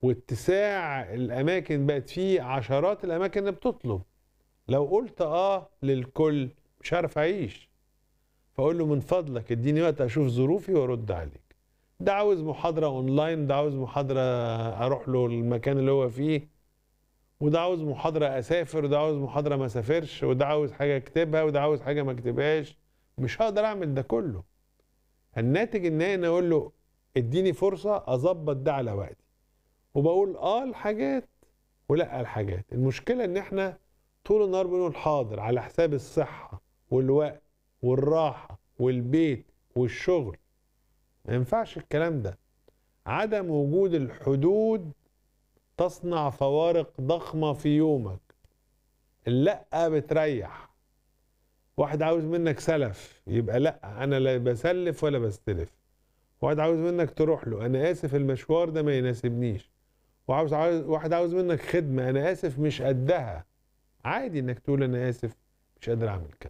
واتساع الاماكن بقت فيه عشرات الاماكن اللي بتطلب لو قلت اه للكل مش هعرف اعيش فاقول له من فضلك اديني وقت اشوف ظروفي وارد عليك ده عاوز محاضره اونلاين ده عاوز محاضره اروح له المكان اللي هو فيه وده عاوز محاضره اسافر وده عاوز محاضره ما اسافرش وده عاوز حاجه اكتبها وده عاوز حاجه ما اكتبهاش مش هقدر اعمل ده كله الناتج النهائي ان اقول له اديني فرصه اظبط ده على وقتي وبقول اه الحاجات ولا الحاجات المشكله ان احنا طول النهار بنقول حاضر على حساب الصحه والوقت والراحه والبيت والشغل ما ينفعش الكلام ده عدم وجود الحدود تصنع فوارق ضخمه في يومك اللا بتريح واحد عاوز منك سلف يبقى لا انا لا بسلف ولا بستلف واحد عاوز منك تروح له انا اسف المشوار ده ما يناسبنيش وعاوز عاوز واحد عاوز منك خدمه انا اسف مش قدها عادي انك تقول انا اسف مش قادر اعمل كذا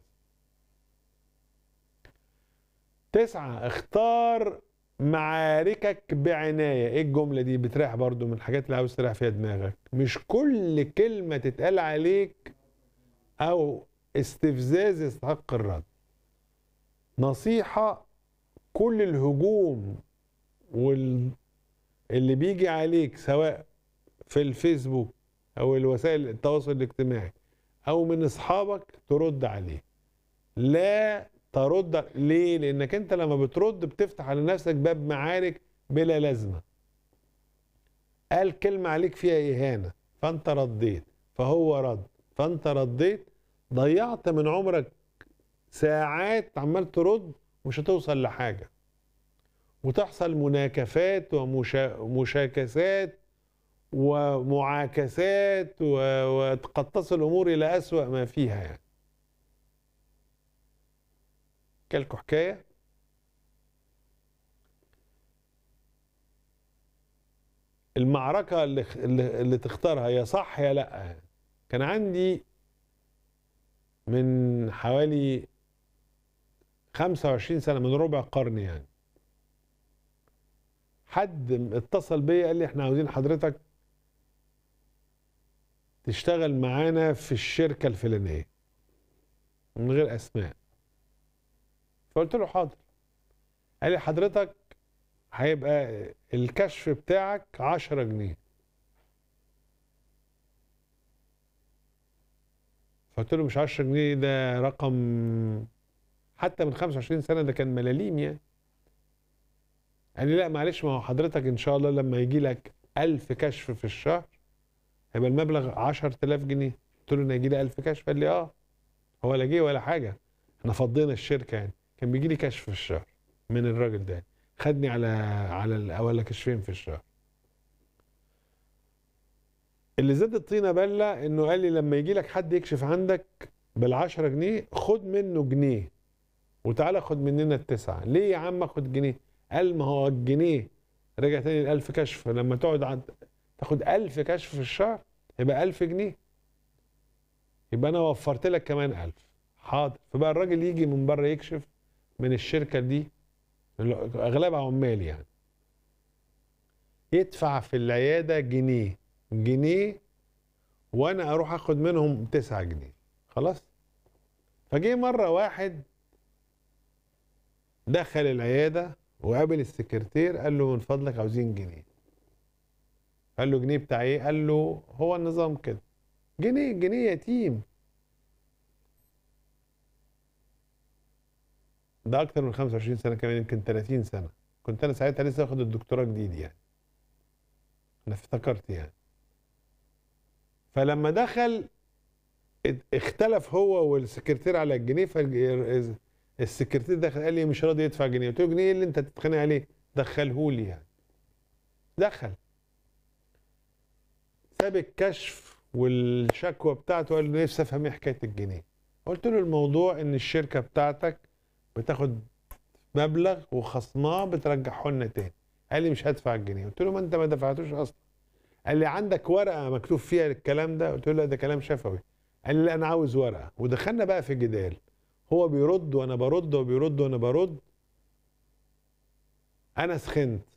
تسعة اختار معاركك بعناية ايه الجملة دي بتريح برضو من الحاجات اللي عاوز تريح فيها دماغك مش كل كلمة تتقال عليك او استفزاز يستحق الرد نصيحة كل الهجوم وال... اللي بيجي عليك سواء في الفيسبوك او الوسائل التواصل الاجتماعي او من اصحابك ترد عليه لا ترد ليه لانك انت لما بترد بتفتح على نفسك باب معارك بلا لازمه قال كلمه عليك فيها اهانه فانت رديت فهو رد فانت رديت ضيعت من عمرك ساعات عمال ترد مش هتوصل لحاجه وتحصل مناكفات ومشاكسات ومعاكسات وقد تصل الامور الى اسوا ما فيها يعني لكم حكايه المعركه اللي اللي تختارها يا صح يا لا كان عندي من حوالي 25 سنه من ربع قرن يعني حد اتصل بيا قال لي احنا عاوزين حضرتك تشتغل معانا في الشركه الفلانيه من غير اسماء فقلت له حاضر قال لي حضرتك هيبقى الكشف بتاعك 10 جنيه فقلت له مش 10 جنيه ده رقم حتى من 25 سنه ده كان ملاليم يعني قال لي لا معلش ما هو حضرتك ان شاء الله لما يجي لك 1000 كشف في الشهر هيبقى المبلغ 10000 جنيه قلت له انا هيجي لي 1000 كشف قال لي اه هو لا جه ولا حاجه احنا فضينا الشركه يعني كان بيجي لي كشف في الشهر من الراجل ده خدني على على ولا كشفين في الشهر اللي زاد الطينه بله انه قال لي لما يجي لك حد يكشف عندك بال10 جنيه خد منه جنيه وتعالى خد مننا التسعه ليه يا عم اخد جنيه قال ما هو الجنيه رجع تاني ل 1000 كشف لما تقعد عند تاخد 1000 كشف في الشهر يبقى 1000 جنيه يبقى انا وفرت لك كمان 1000 حاضر فبقى الراجل يجي من بره يكشف من الشركه دي اغلبها عمال يعني يدفع في العياده جنيه جنيه وانا اروح اخد منهم 9 جنيه خلاص فجه مره واحد دخل العياده وقابل السكرتير قال له من فضلك عاوزين جنيه قال له جنيه بتاع ايه قال له هو النظام كده جنيه جنيه يتيم ده اكتر من 25 سنه كمان يمكن 30 سنه كنت انا ساعتها لسه واخد الدكتوراه جديد يعني انا افتكرت يعني فلما دخل اختلف هو والسكرتير على الجنيه فالسكرتير دخل قال لي مش راضي يدفع جنيه قلت له جنيه اللي انت تتخانق عليه دخله لي يعني دخل ساب الكشف والشكوى بتاعته قال له نفسي افهم ايه حكايه الجنيه قلت له الموضوع ان الشركه بتاعتك بتاخد مبلغ وخصماه بترجعه لنا تاني قال لي مش هدفع الجنيه قلت له ما انت ما دفعتوش اصلا قال لي عندك ورقه مكتوب فيها الكلام ده قلت له لا ده كلام شفوي قال لي لا انا عاوز ورقه ودخلنا بقى في جدال هو بيرد وانا برد وبيرد وانا برد انا سخنت